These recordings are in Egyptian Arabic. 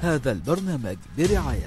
هذا البرنامج برعاية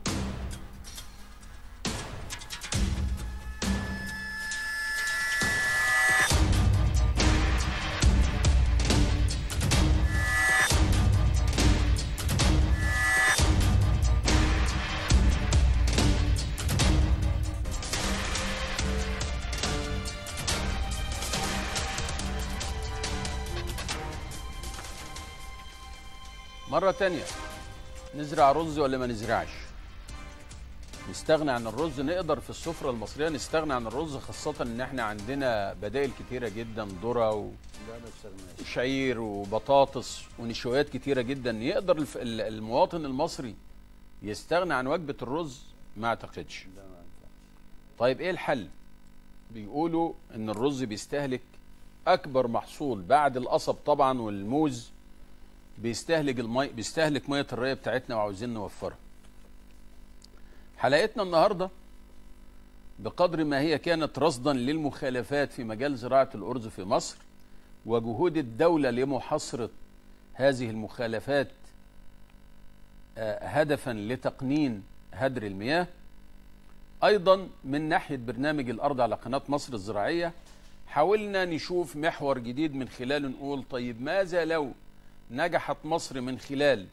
مرة تانية نزرع رز ولا ما نزرعش نستغنى عن الرز نقدر في السفرة المصرية نستغنى عن الرز خاصة ان احنا عندنا بدائل كتيرة جدا ذرة وشعير وبطاطس ونشويات كتيرة جدا يقدر الف- ال- المواطن المصري يستغنى عن وجبة الرز ما اعتقدش طيب ايه الحل بيقولوا ان الرز بيستهلك اكبر محصول بعد القصب طبعا والموز بيستهلك المي بيستهلك ميه الري بتاعتنا وعاوزين نوفرها. حلقتنا النهارده بقدر ما هي كانت رصدا للمخالفات في مجال زراعه الارز في مصر وجهود الدوله لمحاصره هذه المخالفات آه، هدفا لتقنين هدر المياه. ايضا من ناحيه برنامج الارض على قناه مصر الزراعيه حاولنا نشوف محور جديد من خلاله نقول طيب ماذا لو نجحت مصر من خلال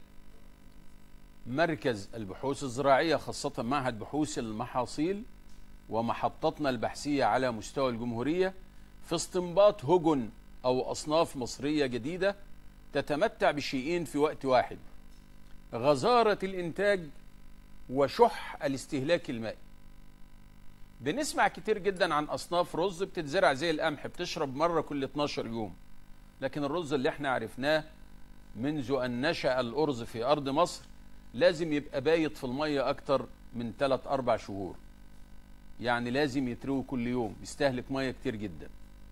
مركز البحوث الزراعية خاصة معهد بحوث المحاصيل ومحطتنا البحثية على مستوى الجمهورية في استنباط هجن أو أصناف مصرية جديدة تتمتع بشيئين في وقت واحد غزارة الإنتاج وشح الاستهلاك المائي بنسمع كتير جدا عن أصناف رز بتتزرع زي القمح بتشرب مرة كل 12 يوم لكن الرز اللي احنا عرفناه منذ أن نشأ الأرز في أرض مصر لازم يبقى بايت في المية أكتر من 3 أربع شهور يعني لازم يتروي كل يوم يستهلك مية كتير جدا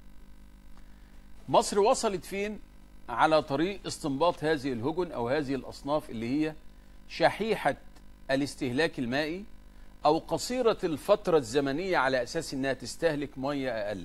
مصر وصلت فين على طريق استنباط هذه الهجن أو هذه الأصناف اللي هي شحيحة الاستهلاك المائي أو قصيرة الفترة الزمنية على أساس أنها تستهلك مية أقل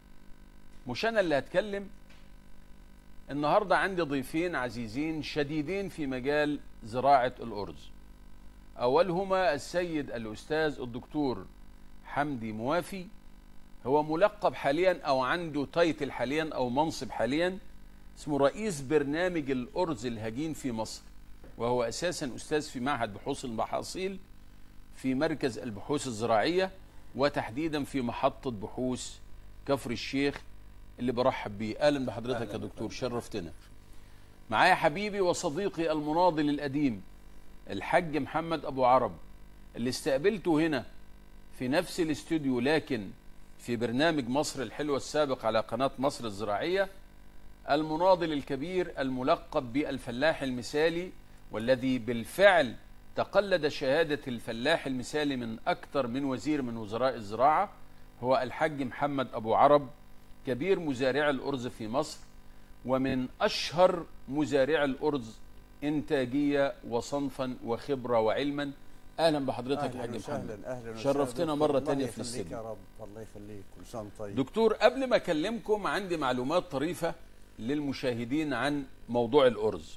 مش أنا اللي هتكلم النهارده عندي ضيفين عزيزين شديدين في مجال زراعة الأرز أولهما السيد الأستاذ الدكتور حمدي موافي هو ملقب حاليا أو عنده تايتل حاليا أو منصب حاليا اسمه رئيس برنامج الأرز الهجين في مصر وهو أساسا أستاذ في معهد بحوث المحاصيل في مركز البحوث الزراعية وتحديدا في محطة بحوث كفر الشيخ اللي برحب بيه اهلا بحضرتك يا دكتور شرفتنا معايا حبيبي وصديقي المناضل القديم الحاج محمد ابو عرب اللي استقبلته هنا في نفس الاستوديو لكن في برنامج مصر الحلوة السابق على قناة مصر الزراعية المناضل الكبير الملقب بالفلاح المثالي والذي بالفعل تقلد شهادة الفلاح المثالي من أكثر من وزير من وزراء الزراعة هو الحاج محمد أبو عرب كبير مزارع الأرز في مصر ومن أشهر مزارع الأرز إنتاجية وصنفا وخبرة وعلما أهلا بحضرتك يا حاج محمد اهلا اهلا وسهلا شرفتنا دكتور. مرة الله تانية في يخليك الاستديو يا رب الله يخليك كل سنه وأنت طيب دكتور قبل ما أكلمكم عندي معلومات طريفة للمشاهدين عن موضوع الأرز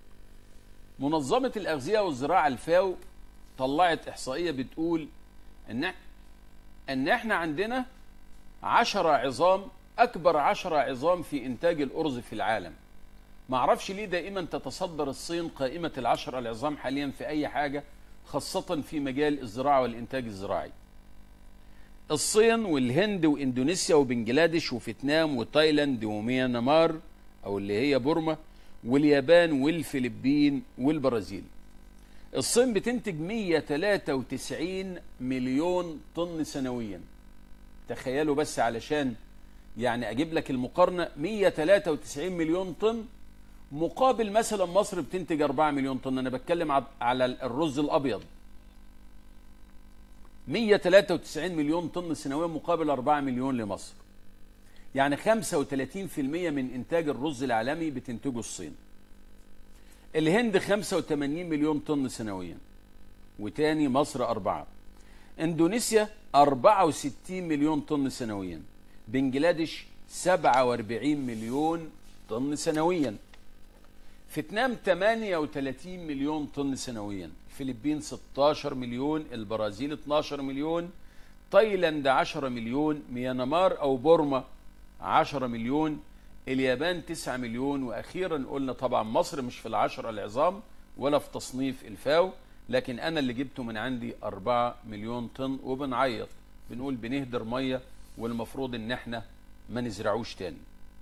منظمة الأغذية والزراعة الفاو طلعت إحصائية بتقول إن إن إحنا عندنا عشرة عظام أكبر عشرة عظام في إنتاج الأرز في العالم معرفش ليه دائما تتصدر الصين قائمة العشرة العظام حاليا في أي حاجة خاصة في مجال الزراعة والإنتاج الزراعي الصين والهند واندونيسيا وبنجلاديش وفيتنام وتايلاند وميانمار او اللي هي بورما واليابان والفلبين والبرازيل الصين بتنتج 193 مليون طن سنويا تخيلوا بس علشان يعني اجيب لك المقارنه 193 مليون طن مقابل مثلا مصر بتنتج 4 مليون طن انا بتكلم عد- على الرز الابيض 193 مليون طن سنويا مقابل 4 مليون لمصر يعني 35% من انتاج الرز العالمي بتنتجه الصين الهند 85 مليون طن سنويا وتاني مصر أربعة اندونيسيا 64 مليون طن سنويا بنجلاديش 47 مليون طن سنويا فيتنام 38 مليون طن سنويا الفلبين 16 مليون البرازيل 12 مليون تايلاند 10 مليون ميانمار أو بورما 10 مليون اليابان 9 مليون وأخيرا قلنا طبعا مصر مش في العشرة العظام ولا في تصنيف الفاو لكن أنا اللي جبته من عندي 4 مليون طن وبنعيط بنقول بنهدر مية والمفروض إن احنا ما نزرعوش تاني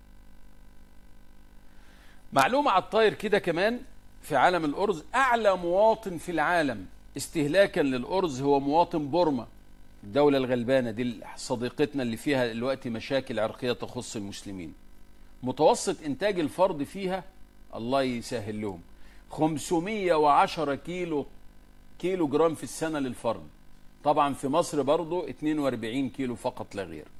معلومة على الطاير كده كمان في عالم الأرز أعلى مواطن في العالم استهلاكا للأرز هو مواطن بورما الدولة الغلبانة دي صديقتنا اللي فيها دلوقتي مشاكل عرقية تخص المسلمين متوسط إنتاج الفرد فيها الله يسهل لهم 510 كيلو كيلو جرام في السنة للفرد طبعا في مصر برضو 42 كيلو فقط لا غير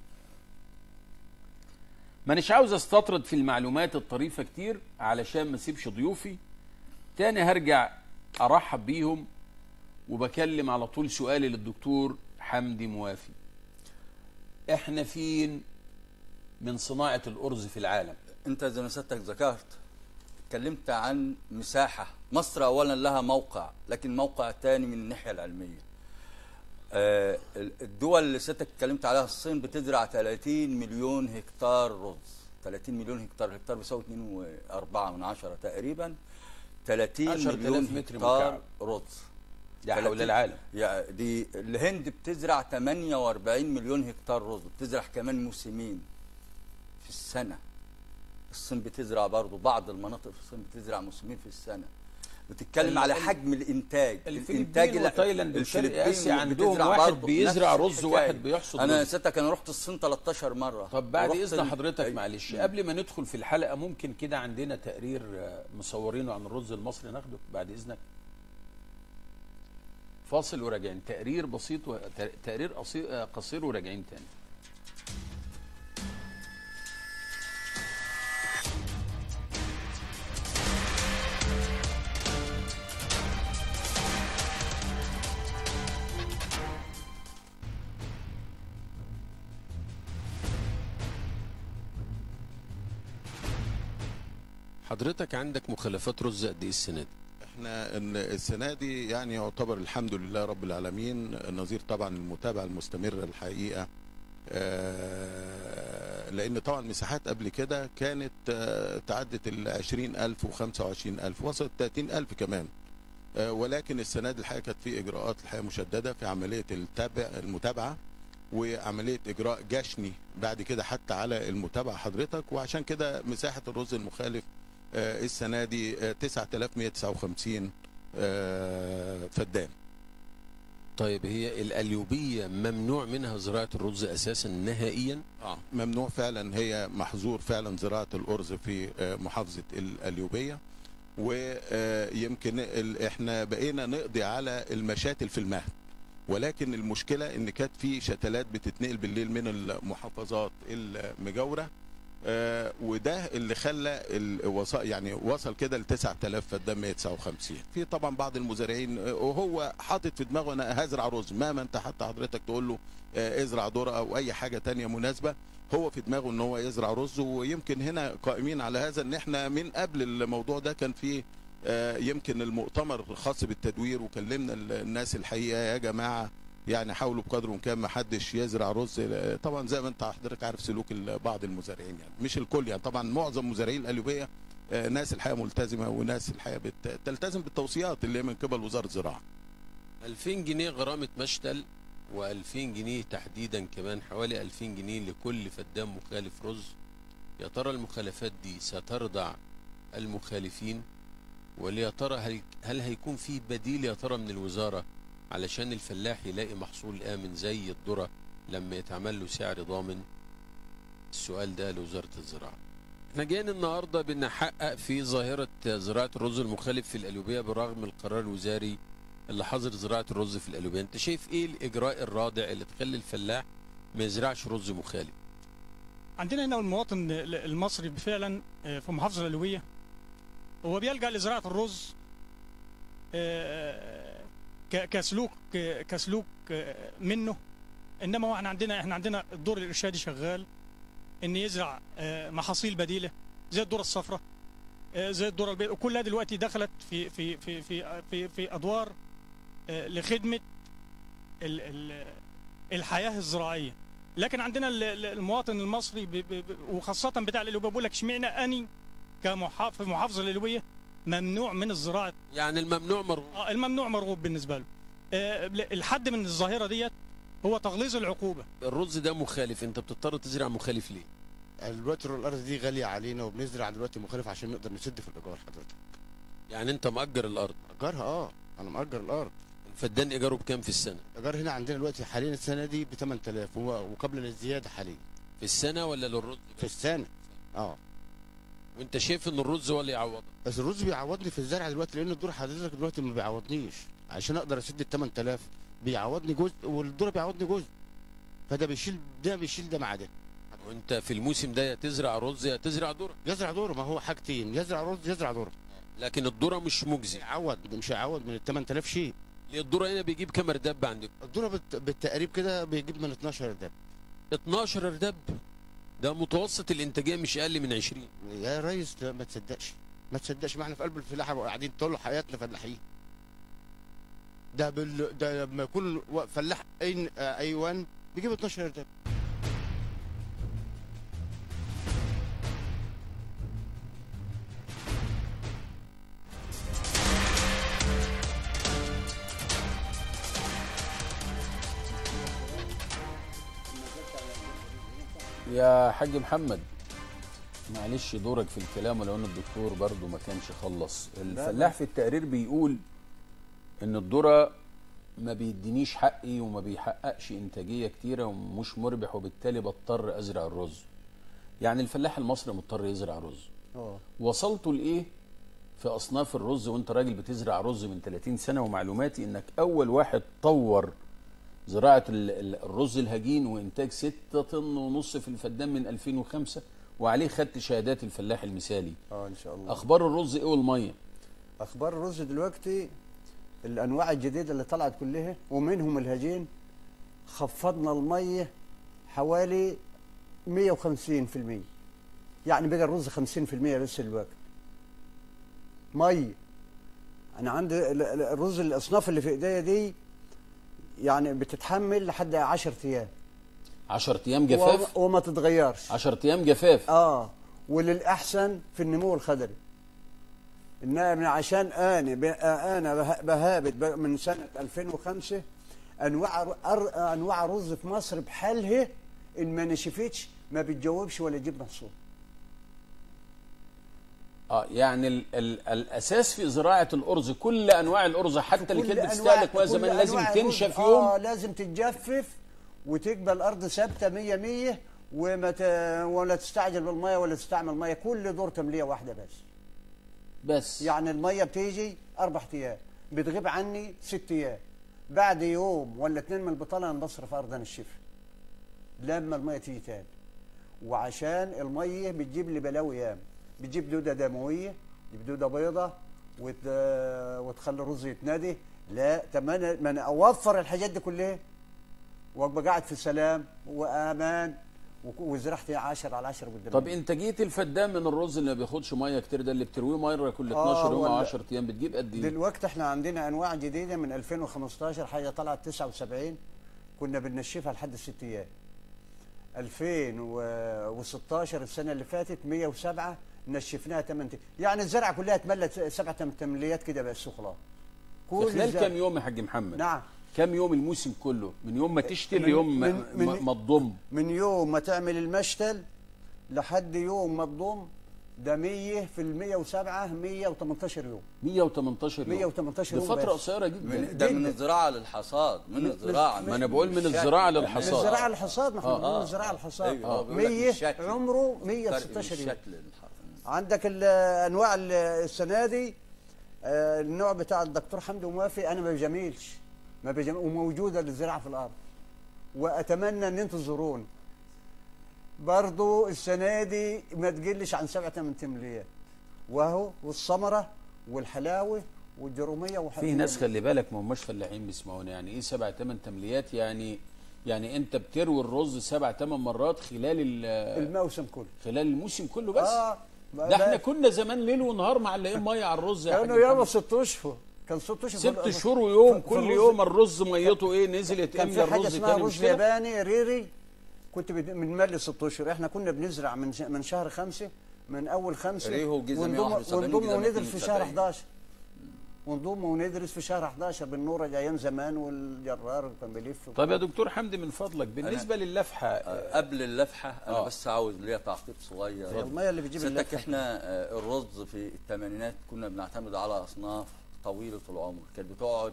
مانيش عاوز استطرد في المعلومات الطريفة كتير علشان ما اسيبش ضيوفي تاني هرجع ارحب بيهم وبكلم على طول سؤالي للدكتور حمدي موافي احنا فين من صناعة الأرز في العالم انت زي ما سيادتك ذكرت اتكلمت عن مساحة مصر اولا لها موقع لكن موقع تاني من الناحية العلمية آه، الدول اللي سيادتك اتكلمت عليها الصين بتزرع 30 مليون هكتار رز 30 مليون هكتار الهكتار بيساوي 2.4 من عشرة تقريبا 30 10,000 مليون متر هكتار مكعب. رز ده حول 30 العالم يعني دي الهند بتزرع 48 مليون هكتار رز بتزرع كمان موسمين في السنة الصين بتزرع برضو بعض المناطق في الصين بتزرع موسمين في السنة بتتكلم ال- على ال- حجم الانتاج الفلبين ال- وتايلاند وشرق الفلبين آسيا عندهم بتزرع واحد برضو بيزرع نفس رز الحكاية. وواحد بيحصد انا رز. ستك انا رحت الصين 13 مرة طب بعد ورحت إذن ال- حضرتك أي- معلش مم. قبل ما ندخل في الحلقة ممكن كده عندنا تقرير آه، مصورينه عن الرز المصري ناخده بعد إذنك فاصل وراجعين تقرير بسيط و... ت- تقرير قصي- آه، قصير وراجعين تاني حضرتك عندك مخلفات رز قد ايه السنه دي؟ احنا ان السنه دي يعني يعتبر الحمد لله رب العالمين نظير طبعا المتابعه المستمره الحقيقه آه، لان طبعا مساحات قبل كده كانت آه، تعدت ال 20000 و 25000 وصلت 30000 كمان آه، ولكن السنه دي الحقيقه كانت في اجراءات الحقيقه مشدده في عمليه التابع المتابعه وعمليه اجراء جشني بعد كده حتى على المتابعه حضرتك وعشان كده مساحه الرز المخالف آه، السنه دي آه، 9159 آه، فدان طيب هي الأليوبية ممنوع منها زراعة الرز أساسا نهائيا اه ممنوع فعلا هي محظور فعلا زراعه الارز في آه، محافظه القليوبيه ويمكن احنا بقينا نقضي على المشاتل في المهد ولكن المشكله ان كانت في شتلات بتتنقل بالليل من المحافظات المجاوره آه، وده اللي خلى الوص... يعني وصل كده ل 9000 فدان 159 في طبعا بعض المزارعين آه، وهو حاطط في دماغه انا هزرع رز مهما انت حتى حضرتك تقول له آه، ازرع ذره او اي حاجه تانية مناسبه هو في دماغه ان هو يزرع رز ويمكن هنا قائمين على هذا ان احنا من قبل الموضوع ده كان في آه، يمكن المؤتمر الخاص بالتدوير وكلمنا ال- الناس الحقيقه يا جماعه يعني حاولوا بقدر الامكان ما حدش يزرع رز آه، طبعا زي ما انت حضرتك عارف سلوك ال- بعض المزارعين يعني مش الكل يعني طبعا معظم مزارعين القليوبيه آه، ناس الحقيقه ملتزمه وناس الحقيقه بت- تلتزم بالتوصيات اللي هي من قبل وزاره الزراعه 2000 جنيه غرامة مشتل و2000 جنيه تحديدا كمان حوالي 2000 جنيه لكل فدان مخالف رز يا ترى المخالفات دي سترضع المخالفين ويا ترى هل, هل هيكون في بديل يا ترى من الوزارة علشان الفلاح يلاقي محصول آمن زي الذرة لما يتعمل له سعر ضامن السؤال ده لوزارة الزراعة احنا جايين النهاردة بنحقق في ظاهرة زراعة الرز المخالف في القليوبية برغم القرار الوزاري اللي حظر زراعة الرز في القليوبية انت شايف ايه الاجراء الرادع اللي تخلي الفلاح ما يزرعش رز مخالف عندنا هنا المواطن المصري فعلا في محافظة الألوية هو بيلجأ لزراعة الرز آه، ك- كسلوك كسلوك آه، منه انما هو احنا عندنا احنا عندنا الدور الارشادي شغال ان يزرع آه، محاصيل بديله زي الذره الصفراء آه، زي الذره البيضاء كلها دلوقتي دخلت في في في في في, في ادوار آه، لخدمه ال- ال- الحياه الزراعيه لكن عندنا ال- ال- المواطن المصري ب- ب- ب- وخاصه بتاع القلوبيه بيقول لك اشمعنى اني كمحافظ في محافظه القلوبيه ممنوع من الزراعه يعني الممنوع مرغوب آه، الممنوع مرغوب بالنسبه له آه، الحد من الظاهره ديت هو تغليظ العقوبه الرز ده مخالف انت بتضطر تزرع مخالف ليه دلوقتي الارض دي غاليه علينا وبنزرع دلوقتي مخالف عشان نقدر نسد في الايجار حضرتك يعني انت مأجر الارض ايجارها اه انا مأجر الارض الفدان ايجاره بكام في السنه الايجار هنا عندنا دلوقتي حاليا السنه دي ب 8000 وهو- وقبل الزياده حاليا في السنه ولا للرز في السنه اه وانت شايف ان الرز هو اللي يعوضك بس الرز بيعوضني في الزرع دلوقتي لان الدور حضرتك دلوقتي ما بيعوضنيش عشان اقدر اسد ال 8000 بيعوضني جزء والدور بيعوضني جزء فده بيشيل ده بيشيل ده مع ده وانت في الموسم ده يا تزرع رز يا تزرع ذره يزرع دوره ما هو حاجتين يزرع رز يزرع دوره لكن الذره مش مجزي يعوض مش هيعوض من ال 8000 شيء ليه الذره هنا بيجيب كام رداب عندكم الدوره بالت- بالتقريب كده بيجيب من 12 ده 12 رداب ده متوسط الانتاجيه مش اقل من 20 يا ريس لا ما تصدقش ما تصدقش ما احنا في قلب الفلاحه قاعدين طول حياتنا فلاحين ده بال... ده لما يكون و- فلاح أين... آه، ايوان بيجيب 12 ده يا حاج محمد معلش دورك في الكلام ولو ان الدكتور برضو ما كانش خلص الفلاح في التقرير بيقول ان الذره ما بيدينيش حقي وما بيحققش انتاجيه كتيره ومش مربح وبالتالي بضطر ازرع الرز يعني الفلاح المصري مضطر يزرع رز اه وصلتوا لايه في اصناف الرز وانت راجل بتزرع رز من 30 سنه ومعلوماتي انك اول واحد طور زراعه ال- ال- الرز الهجين وانتاج 6 طن ونص في الفدان من 2005 وعليه خدت شهادات الفلاح المثالي اه ان شاء الله اخبار الرز ايه والميه اخبار الرز دلوقتي الانواع الجديده اللي طلعت كلها ومنهم الهجين خفضنا الميه حوالي 150% يعني بقى الرز 50% بس دلوقتي ميه انا عندي ال- ال- الرز الاصناف اللي في ايديا دي يعني بتتحمل لحد 10 ايام 10 ايام جفاف وما- وما تتغيرش 10 ايام جفاف اه وللاحسن في النمو الخضري انما عشان انا ب- انا به- بهابت ب- من سنه 2005 انواع ر- أر- انواع رز في مصر بحالها ان ما نشفتش ما بتجاوبش ولا تجيب محصول اه يعني ال ال الاساس في زراعه الارز كل انواع الارز حتى اللي كل كانت أنواع- بتستهلك ميه كل زمان لازم أنواع تنشف الرز- يوم اه لازم تتجفف وتقبل الارض ثابته 100 100 وما ت... ولا تستعجل بالميه ولا تستعمل ميه كل دور تمليه واحده بس بس يعني الميه بتيجي اربع ايام بتغيب عني ست ايام بعد يوم ولا اتنين من البطاله انا بصرف ارض انشفها لما الميه تيجي تاني وعشان الميه بتجيب لي بلاوي ياما بتجيب دوده دمويه تجيب دوده بيضه وت... وتخلي الرز يتنادي لا طب ما انا ما انا اوفر الحاجات دي كلها وابقى قاعد في سلام وامان وك- وزرعت 10 على 10 قدام طب انتاجيه الفدان من الرز اللي ما بياخدش ميه كتير ده اللي بترويه مره كل 12 يوم او ولا- 10 ايام بتجيب قد ايه؟ دلوقتي احنا عندنا انواع جديده من 2015 حاجه طلعت 79 كنا بننشفها لحد ست ايام 2016 السنه اللي فاتت 107 نشفناها 8 يعني الزرعه كلها اتملت سبع تمليات كده بس وخلاص في كل خلال الزرع. كام يوم يا حاج محمد؟ نعم كام يوم الموسم كله؟ من يوم ما تشتري من- ليوم ما, من- من- ما, ما تضم من يوم ما تعمل المشتل لحد يوم ما تضم ده 100 في ال 107 118 يوم 118 يوم 118 دي يوم فتره بس. قصيره جدا من ده من جداً. الزراعه للحصاد من الزراعه ما انا بقول من الزراعه للحصاد الزراعه الحصاد ما احنا آه، بنقول آه، الزراعه آه. الحصاد أيوة، هو بيقول لك 100 الشكل. عمره فرق 116 يوم الشكل الح- عندك الانواع ال- السنه دي آه، النوع بتاع الدكتور حمدي موافي انا ما بجاملش ما بجامل وموجوده للزراعه في الارض واتمنى ان انتم تزورون برضو السنه دي ما تقلش عن سبعة ثمان تمليات وهو والثمره والحلاوه والجروميه وحاجات في ناس خلي بالك ما هماش فلاحين بيسمعونا يعني ايه سبع ثمان تمليات يعني يعني انت بتروي الرز سبع ثمان مرات خلال ال- الموسم كله خلال الموسم كله بس اه ده احنا كنا زمان ليل ونهار معلقين ميه على الرز يا حاج كانوا ياما محمد. ست اشهر كان ست اشهر في ست ال- شهور ويوم في كل الرز. يوم الرز ميته ايه نزلت كان املى في حاجه الرز اسمها تاني رز مش كده؟ ياباني ريري كنت بد- بنملي ست اشهر احنا كنا بنزرع من ش- من شهر خمسة من اول خمسة ريهو جزء ونضم 171 ونضم وجزء وندرس في شهر 172. 11 ونضم وندرس في شهر 11 بالنورة ايام زمان والجرار كان بيلف طب يا دكتور حمدي من فضلك بالنسبه للفحه آه، قبل اللفحه انا آه. بس عاوز ليا تعقيب صغير الميه اللي بتجيب سيادتك اللفة. احنا آه، الرز في الثمانينات كنا بنعتمد على اصناف طويله العمر كانت بتقعد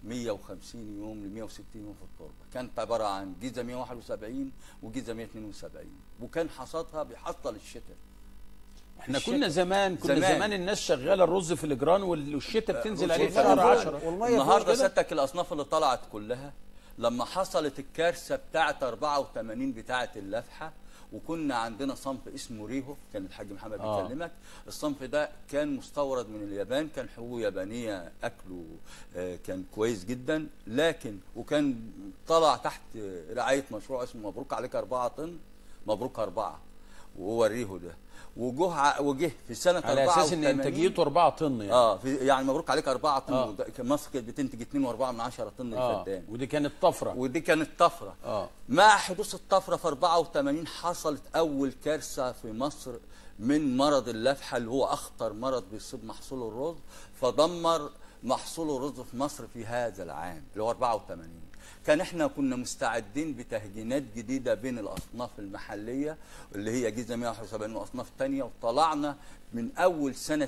150 يوم ل 160 يوم في التربه كانت عباره عن جيزه 171 وجيزه 172 وكان حصادها بيحصل الشتاء احنا كنا زمان كنا زمان. زمان, الناس شغاله الرز في الجران وال- والشتاء بتنزل عليه في والشتاء شهر والمية. 10 والميه النهارده فوق كده. سيادتك الاصناف اللي طلعت كلها لما حصلت الكارثه بتاعه 84 بتاعه اللفحه وكنا عندنا صنف اسمه ريهو كان الحاج محمد آه. بيكلمك الصنف ده كان مستورد من اليابان كان حبوب يابانيه اكله آه، كان كويس جدا لكن وكان طلع تحت رعايه مشروع اسمه مبروك عليك 4 طن مبروك أربعة وهو الريهو ده وجه ع- وجه في سنه على اساس ان 84 انتاجيته 4 طن يعني اه في يعني مبروك عليك 4 طن آه. وده- كان مصر كانت بتنتج 2.4 من 10 طن اه الفدان ودي كانت طفره ودي كانت طفره اه مع حدوث الطفره في 84 حصلت اول كارثه في مصر من مرض اللفحه اللي هو اخطر مرض بيصيب محصول الرز فدمر محصول الرز في مصر في هذا العام اللي هو 84 كان احنا كنا مستعدين بتهجينات جديده بين الاصناف المحليه اللي هي جيزه 171 واصناف ثانيه وطلعنا من اول سنه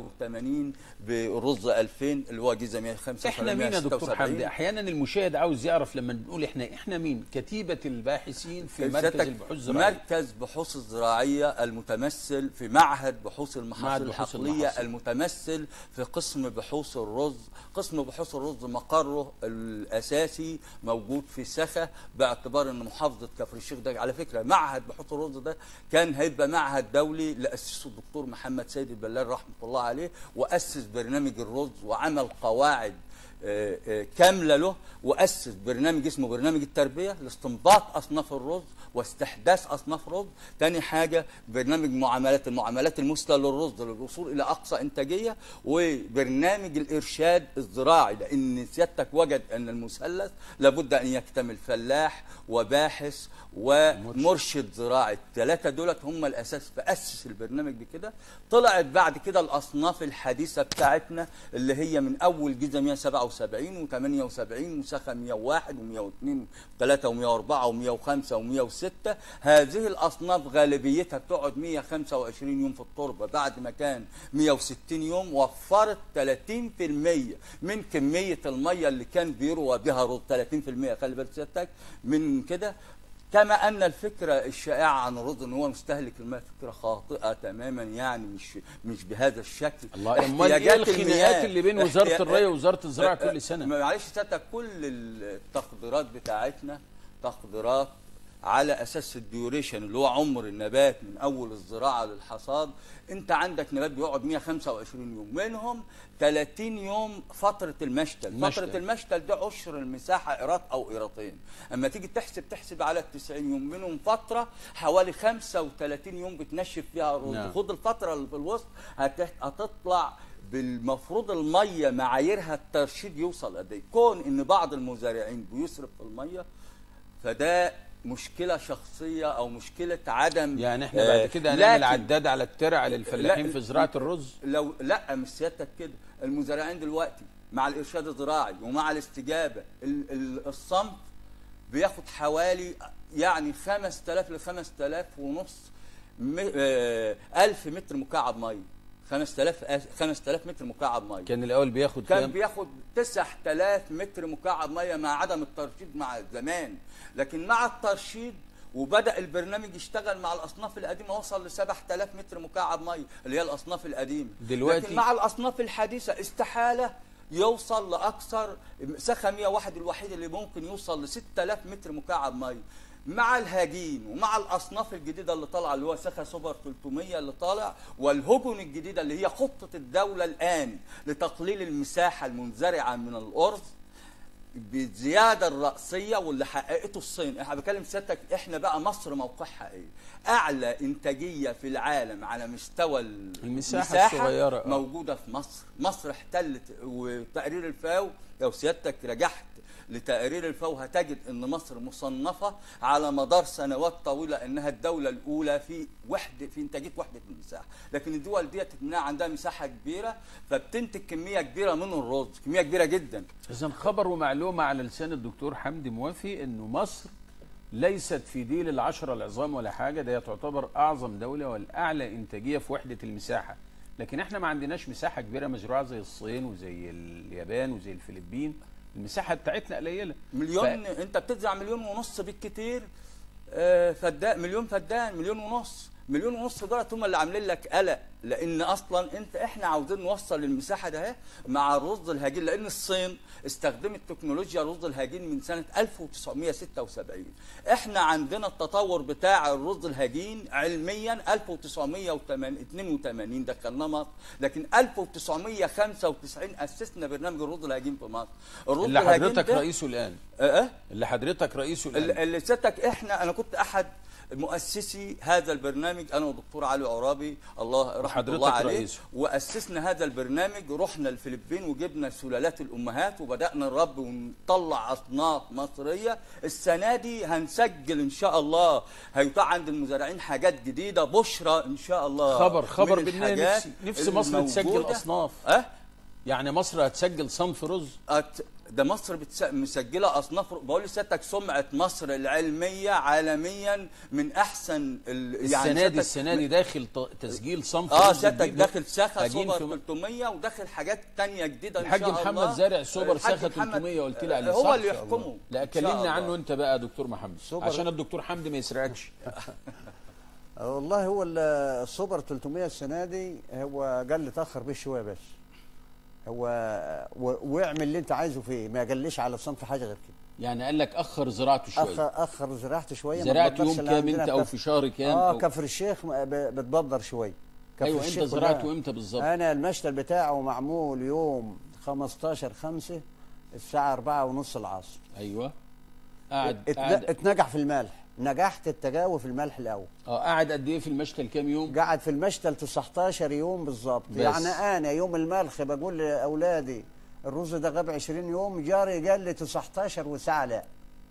86 برز 2000 اللي هو جيزه 175 احنا مين يا دكتور 176. حمدي احيانا المشاهد عاوز يعرف لما بنقول احنا احنا مين كتيبه الباحثين في مركز سيادتك البحوث الزراعيه مركز بحوث الزراعية المتمثل في معهد بحوث معهد المحاصيل بحوث الحقلية المحاصيل. المتمثل في قسم بحوث الرز قسم بحوث الرز مقره الأساسي موجود في سخا باعتبار أن محافظة كفر الشيخ ده على فكرة معهد بحوث الرز ده كان هيبقى معهد دولي لأسسه الدكتور محمد سيد البلال رحمة الله عليه وأسس برنامج الرز وعمل قواعد آه، آه، كامله له واسس برنامج اسمه برنامج التربيه لاستنباط اصناف الرز واستحداث اصناف رز تاني حاجه برنامج معاملات المعاملات المثلى للرز للوصول الى اقصى انتاجيه وبرنامج الارشاد الزراعي لان سيادتك وجد ان المثلث لابد ان يكتمل فلاح وباحث ومرشد زراعي الثلاثه دولت هم الاساس فاسس البرنامج بكده طلعت بعد كده الاصناف الحديثه بتاعتنا اللي هي من اول جيزه 177 و78 وسخا 101 و102 و3 و104 و105 و106 هذه الاصناف غالبيتها بتقعد 125 يوم في التربه بعد ما كان 160 يوم وفرت 30% من كميه الميه اللي كان بيروى بها رز 30% خلي بالك سيادتك من كده كما ان الفكره الشائعه عن الرز ان هو مستهلك الماء فكره خاطئه تماما يعني مش مش بهذا الشكل الله امال ايه احتياجات الخناقات المياه- اللي بين وزاره احتيا- الري ووزاره الزراعه كل سنه معلش سيادتك كل التقديرات بتاعتنا تقديرات على اساس الديوريشن اللي هو عمر النبات من اول الزراعه للحصاد انت عندك نبات بيقعد 125 يوم منهم 30 يوم فتره المشتل المشتل. فتره المشتل ده عشر المساحه قيراط او قيراطين اما تيجي تحسب تحسب على ال 90 يوم منهم فتره حوالي 35 يوم بتنشف فيها الرز نعم. خد الفتره اللي في الوسط هت- هتطلع بالمفروض الميه معاييرها الترشيد يوصل قد ايه كون ان بعض المزارعين بيسرف في الميه فده مشكله شخصيه او مشكله عدم يعني احنا بعد آه، كده هنعمل لكن- عداد على الترع للفلاحين لا، في زراعه الرز لو لا مش سيادتك كده المزارعين دلوقتي مع الارشاد الزراعي ومع الاستجابه ال- ال- الصنف بياخد حوالي يعني 5000 ل 5000 ونص م- آه، ألف متر مكعب ميه 5000 آس- 5000 متر مكعب ميه كان الاول بياخد كان كام بياخد 9000 متر مكعب ميه مع عدم الترشيد مع زمان لكن مع الترشيد وبدا البرنامج يشتغل مع الاصناف القديمه وصل ل 7000 متر مكعب ميه اللي هي الاصناف القديمه دلوقتي- لكن مع الاصناف الحديثه استحاله يوصل لاكثر سخا 101 الوحيد اللي ممكن يوصل ل 6000 متر مكعب ميه مع الهاجين ومع الاصناف الجديده اللي طالعه اللي هو سخا سوبر 300 اللي طالع والهجن الجديده اللي هي خطه الدوله الان لتقليل المساحه المنزرعه من الارز بالزياده الراسيه واللي حققته الصين احنا بكلم سيادتك احنا بقى مصر موقعها ايه اعلى انتاجيه في العالم على مستوى ال- المساحة الصغيرة، آه. موجوده في مصر مصر احتلت وتقرير الفاو لو سيادتك رجعت لتقرير الفاو هتجد ان مصر مصنفه على مدار سنوات طويله انها الدوله الاولى في وحده في انتاجيه وحده المساحه لكن الدول ديت منها عندها مساحه كبيره فبتنتج كميه كبيره من الرز كميه كبيره جدا إذا خبر ومعلومة على لسان الدكتور حمدي موافي إنه مصر ليست في ديل العشرة العظام ولا حاجة ده هي تعتبر أعظم دولة والأعلى إنتاجية في وحدة المساحة لكن إحنا ما عندناش مساحة كبيرة مزروعة زي الصين وزي اليابان وزي الفلبين المساحة بتاعتنا قليلة مليون ف... انت بتزرع مليون ونص بالكتير آه، فدان مليون فدان مليون ونص مليون ونص دولت هم اللي عاملين لك قلق لان اصلا انت احنا عاوزين نوصل المساحه ده اهي مع الرز الهجين لان الصين استخدمت تكنولوجيا الرز الهجين من سنه 1976 احنا عندنا التطور بتاع الرز الهجين علميا 1982 دخلناه مصر لكن 1995 اسسنا برنامج الرز الهجين في مصر الرز اللي الهجين حضرتك ده- رئيسه الآن اه اه اللي حضرتك رئيسه ال- الآن اللي سيادتك احنا انا كنت احد مؤسسي هذا البرنامج انا والدكتور علي عرابي الله رحمه وحضرتك الله عليه رئيسه. واسسنا هذا البرنامج رحنا الفلبين وجبنا سلالات الامهات وبدانا نربي ونطلع اصناف مصريه السنه دي هنسجل ان شاء الله هيطلع عند المزارعين حاجات جديده بشرى ان شاء الله خبر خبر من بالله الحاجات نفسي نفسي مصر تسجل الموجودة. أصناف اه يعني مصر هتسجل صنف رز أت... ده مصر بتس... مسجله اصناف بقول لسيادتك سمعه مصر العلميه عالميا من احسن ال... السنة دي سيادتك- السنة دي داخل ت- تسجيل صنف اه رز سيادتك جديد. داخل ساخه هجين سوبر في 300 وداخل حاجات تانية جديده ان الحاج شاء محمد الله زارع سوبر الحاج ساخة محمد- 300 قلت لي عليه هو صح؟ اللي يحكمه لا إن شاء كلمنا الله. عنه انت بقى يا دكتور محمد سوبر- عشان الدكتور حمدي ما يسرقكش آه، والله هو ال- السوبر 300 السنه دي هو قال لي تاخر بيه شويه بس هو و- واعمل اللي انت عايزه فيه ما قاليش على صنف حاجه غير كده يعني قال لك اخر زراعته شويه اخر اخر زراعته شويه ما زرعت تبدرش يوم اللي كام عندنا انت او كف- في شهر كام اه أو... كفر الشيخ م- ب- بتبدر شويه كفر ايوه انت الشيخ زرعته كلها. امتى بالظبط انا المشتل بتاعه معمول يوم 15 5 الساعه 4 ونص العصر ايوه قاعد ات- قاعد اتنجح في الملح نجحت التجاوي في الملح الاول اه قاعد قد ايه في المشتل كام يوم قعد في المشتل 19 يوم بالظبط بس. يعني انا يوم الملخ بقول لاولادي الرز ده غاب 20 يوم جاري قال لي 19 وساعه لا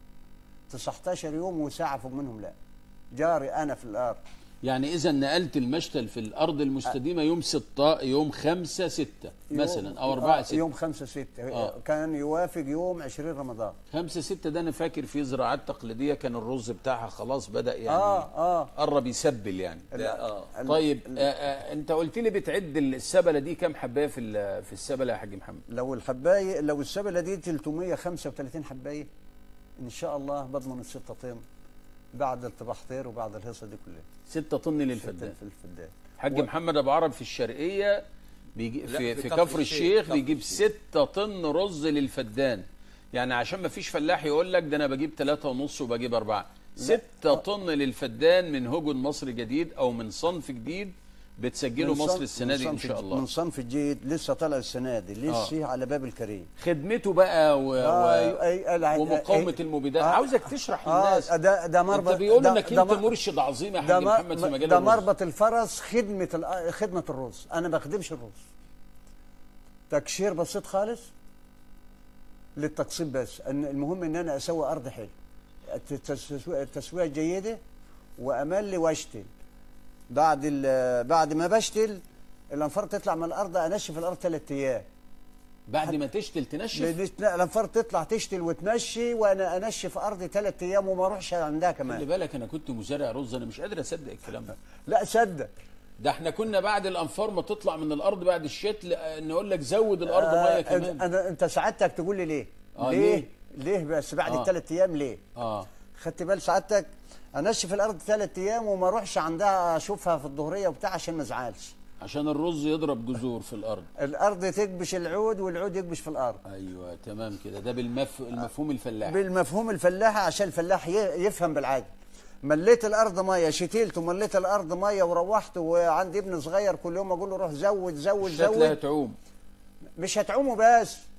19 يوم وساعه فوق منهم لا جاري انا في الارض يعني اذا نقلت المشتل في الارض المستديمه يوم 6 يوم 5 6 يوم- مثلا او 4 آه، 6 يوم 5 6 آه. كان يوافق يوم 20 رمضان 5 6 ده انا فاكر في زراعات تقليديه كان الرز بتاعها خلاص بدا يعني اه اه قرب يسبل يعني لا، اه ال- طيب آه آه انت قلت لي بتعد السبله دي كام حبايه في ال- في السبله يا حاج محمد لو الحبايه لو السبله دي 335 حبايه ان شاء الله بضمن الستة طن بعد الطباختير وبعد الهيصه دي كلها 6 طن للفدان في الفدان حاج و- محمد ابو عرب في الشرقيه بيجي لا، في, في في كفر كفر الشيخ، الشيخ كفر بيجيب الشيخ. 6 طن رز للفدان يعني عشان ما فيش فلاح يقول لك ده انا بجيب 3 ونص وبجيب 4 6 طن للفدان من هجن مصر جديد او من صنف جديد بتسجله من مصر صنف- السنه من دي ان صنف شاء الج- الله من صنف الجيد لسه طالع السنه دي لسه على باب الكريم خدمته بقى و... آه، و... أي- أي- ومقاومه أي- المبيدات آه، عاوزك تشرح اه للناس ده ده مربط انت بيقول ده- انك ده انت مر- مرشد عظيم يا ده حاج مر- محمد في مجال ده الرز مربط الفرس خدمه الأ- خدمه الرز انا ما بخدمش الرز تكشير بسيط خالص للتقسيم بس ان المهم ان انا اسوي ارض حلو الت- التسوية- التسويه الجيده واملي واشتل بعد ال- بعد ما بشتل الانفار تطلع من الارض انشف الارض ثلاث ايام بعد ما تشتل تنشف لأن الانفار تطلع تشتل وتمشي وانا انشف ارضي ثلاث ايام وما اروحش عندها خلي كمان بالك انا كنت مزارع رز انا مش قادر اصدق الكلام ده لا صدق ده احنا كنا بعد الانفار ما تطلع من الارض بعد الشتل آه، نقول لك زود الارض ميه آه، كمان انا انت سعادتك تقول لي ليه؟ آه، ليه؟ ليه؟ ليه بس بعد آه. الثلاث ايام ليه؟ اه خدت بال سعادتك انشف الارض ثلاث ايام وما اروحش عندها اشوفها في الظهريه وبتاع عشان ما ازعلش عشان الرز يضرب جذور في الارض الارض تكبش العود والعود يكبش في الارض ايوه تمام كده ده بالمف... المفهوم الفلاحي بالمفهوم الفلاحه عشان الفلاح ي- يفهم بالعادي مليت الارض ميه شتيلت ومليت الارض ميه وروحت وعندي ابن صغير كل يوم اقول له روح زود زود الشتلة زود هتعوم مش هتعوموا بس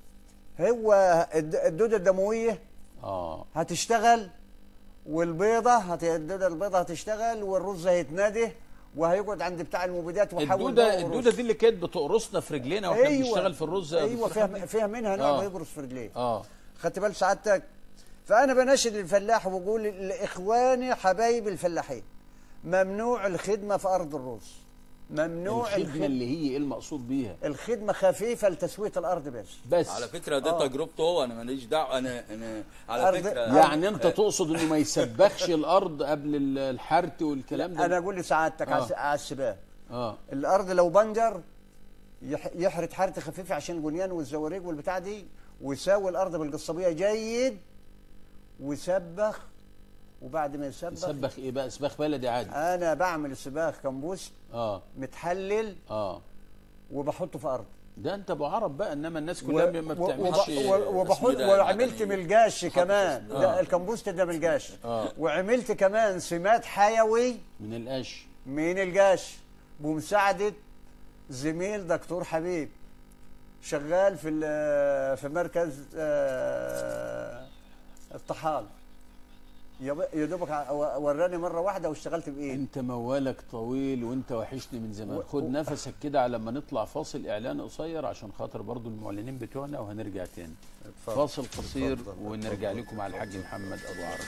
هو الد- الدوده الدمويه اه هتشتغل والبيضه هت... الدوده البيضه هتشتغل والرز هيتنادي وهيقعد عند بتاع المبيدات ويحاول الدوده بقى والرز. الدوده دي اللي كانت بتقرصنا في رجلينا واحنا بنشتغل في الرز يا ايوه دكتور فيها حمدي؟ فيها منها نوع آه. بيقرص في رجليه اه خدت بال سعادتك فانا بناشد الفلاح وبقول لاخواني حبايبي الفلاحين ممنوع الخدمه في ارض الرز ممنوع الخدمه الخدمه اللي هي ايه المقصود بيها الخدمه خفيفه لتسويه الارض بس بس على فكره دي آه. تجربته هو انا ماليش دعوه انا انا على أرض- فكره يعني انت تقصد انه ما يسبخش الارض قبل ال- الحرث والكلام ده انا اقول لسعادتك آه. على على السباق اه الارض لو بنجر يح- يحرث حرث خفيفه عشان البنيان والزواريق والبتاع دي ويساوي الارض بالقصبيه جيد ويسبخ وبعد ما يسبخ سبخ ايه بقى سباخ بلدي عادي انا بعمل السباخ كمبوست اه متحلل اه وبحطه في ارض ده انت ابو عرب بقى انما الناس كلها ما و- بتعملش وب- و- وبحط اسمه ده وعملت معدني. ملجاش كمان اسمه. ده الكمبوست ده ملجاش آه. وعملت كمان سماد حيوي من القش من الجاش بمساعدة زميل دكتور حبيب شغال في ال- في مركز آه، الطحال يا يا دوبك ع- وراني مره واحده واشتغلت بايد انت موالك طويل وانت وحشني من زمان و- خد و- نفسك كده على لما نطلع فاصل اعلان قصير عشان خاطر برضو المعلنين بتوعنا وهنرجع تاني فاصل قصير اتفضل. ونرجع لكم مع الحاج محمد ابو عرب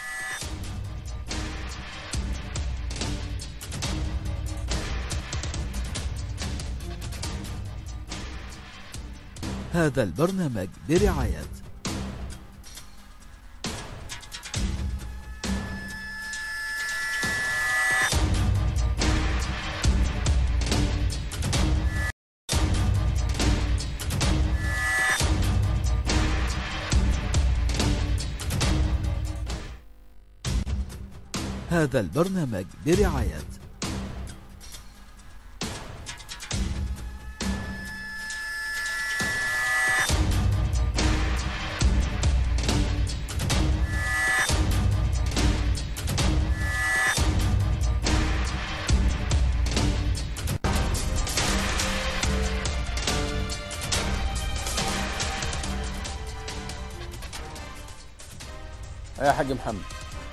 هذا البرنامج برعاية هذا البرنامج برعاية يا حاج محمد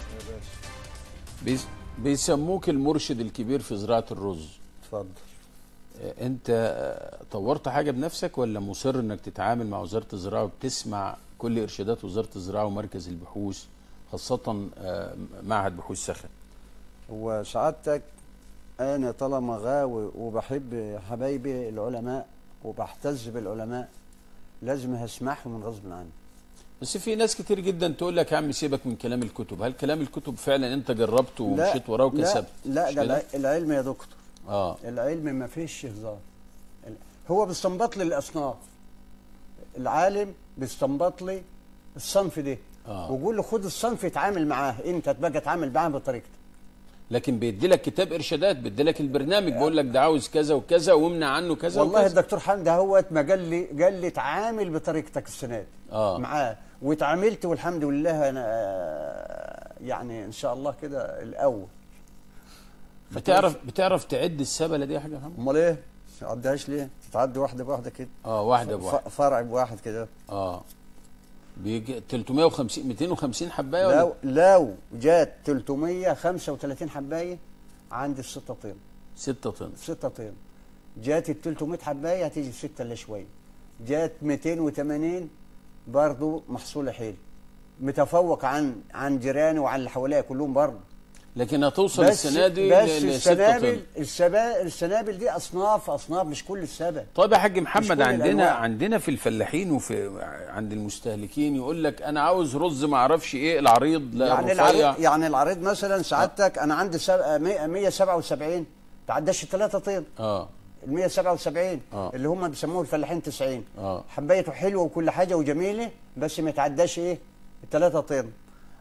بيس بيسموك المرشد الكبير في زراعه الرز اتفضل آه، انت آه، طورت حاجه بنفسك ولا مصر انك تتعامل مع وزاره الزراعه وبتسمع كل ارشادات وزاره الزراعه ومركز البحوث خاصه آه، معهد بحوث سخن وسعادتك انا طالما غاوي وبحب حبايبي العلماء وبحتز بالعلماء لازم هسمعهم من غصب عني بس في ناس كتير جدا تقول لك يا عم سيبك من كلام الكتب هل كلام الكتب فعلا انت جربته ومشيت وراه لا وكسبت لا مش ده كده؟ الع- العلم يا دكتور اه العلم ما فيش هزار هو بيستنبط لي الاصناف العالم بيستنبط لي الصنف ده آه. ويقول له خد الصنف اتعامل معاه انت تبقى اتعامل معاه بطريقتك لكن بيدي لك كتاب ارشادات بيدي لك البرنامج بيقول لك ده عاوز كذا وكذا وامنع عنه كذا والله وكذا الدكتور حمدي هوت ما قال لي قال لي اتعامل بطريقتك السنه دي آه. معاه واتعاملت والحمد لله انا آه، يعني ان شاء الله كده الاول بتعرف بتعرف تعد السبله دي يا حاجه محمد امال ايه؟ ما تعديهاش ليه؟ تتعدي واحده بواحده كده اه واحده بواحده ف- فرع بواحد كده اه بيجي 350 250 حبايه ولا لو لو جات 335 حبايه عندي الستة طين 6 طن ستة طين جات ال 300 حبايه هتيجي ستة الا شويه جات 280 برضو محصول حيل متفوق عن عن جيراني وعن اللي حواليا كلهم برضه لكن هتوصل بس السنه دي بس ل- ل 6 السنابل طن السبا السنابل دي اصناف اصناف مش كل السبا طيب يا حاج مش محمد كل عندنا الأنواع. عندنا في الفلاحين وفي عند المستهلكين يقول لك انا عاوز رز ما اعرفش ايه العريض لا يعني الرفيع العريض يعني العريض مثلا سعادتك انا عندي سب- مية- 177 تعداش 3 طين اه ال 177 آه. اللي هم بيسموه الفلاحين 90 آه. حبايته حلوه وكل حاجه وجميله بس ما يتعداش ايه الثلاثه طن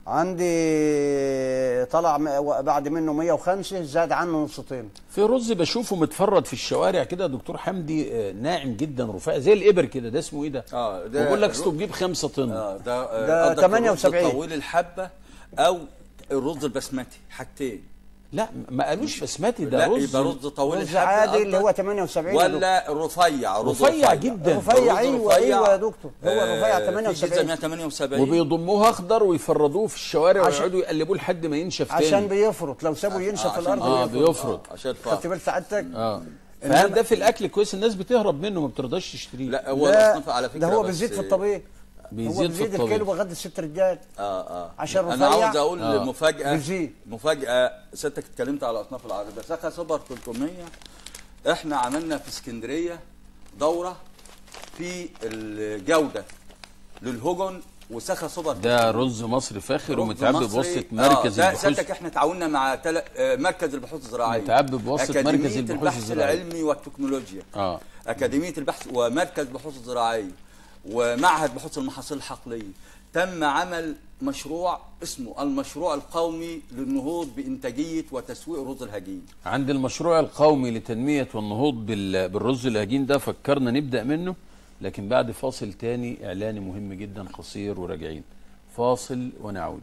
عندي طلع م- بعد منه 105 زاد عنه نص طن في رز بشوفه متفرد في الشوارع كده يا دكتور حمدي آه، ناعم جدا رفيع زي الابر كده ده اسمه ايه ده؟ اه ده بقول لك الر- اسطو تجيب 5 طن اه ده آه، ده قصدك الرز 78. طويل الحبه او الرز البسمتي حاجتين لا ما قالوش بسمتي ده لا رز يبقى رز طويل رز الحبل عادي اللي أكتر. هو 78 يا دكتور. ولا رفيع رز رفيع جدا. رفيع رز ايوه ايوه يا دكتور هو رفيع آه، في 78 جزء 178 وبيضموه اخضر ويفرضوه في الشوارع عشان- ويقعدوا يقلبوه لحد ما ينشف تاني عشان بيفرط لو سابه ينشف في عشان- الارض اه بيفرط. بيفرض آه، عشان خدت الفرق بال سعادتك اه فهل ده في الاكل كويس الناس بتهرب منه ما بترضاش تشتريه لا هو لا الأصناف على فكرة ده هو بس- بيزيد في الطبيخ هو بيزيد في بيزيد الكيلو الطبيخ بغد الست رجال اه اه عشان انا رفيع. عاوز اقول آه. مفاجاه بيزيد. مفاجاه ستك اتكلمت على اصناف العربيه سخا سوبر 300 احنا عملنا في اسكندريه دوره في الجوده للهجن وسخا سوبر ده رز مصري فاخر رز ومتعبي مصري. بواسطه آه، مركز ده البحوث سيادتك احنا تعاوننا مع تل... آه، مركز البحوث الزراعيه متعبي بواسطة أكاديمية مركز البحوث البحث الزراعية. العلمي والتكنولوجيا اه أكاديمية البحث ومركز بحوث الزراعية ومعهد بحوث المحاصيل الحقلية تم عمل مشروع اسمه المشروع القومي للنهوض بإنتاجية وتسويق رز الهجين عند المشروع القومي لتنمية والنهوض بال- بالرز الهجين ده فكرنا نبدأ منه لكن بعد فاصل تاني إعلاني مهم جدا قصير وراجعين فاصل ونعود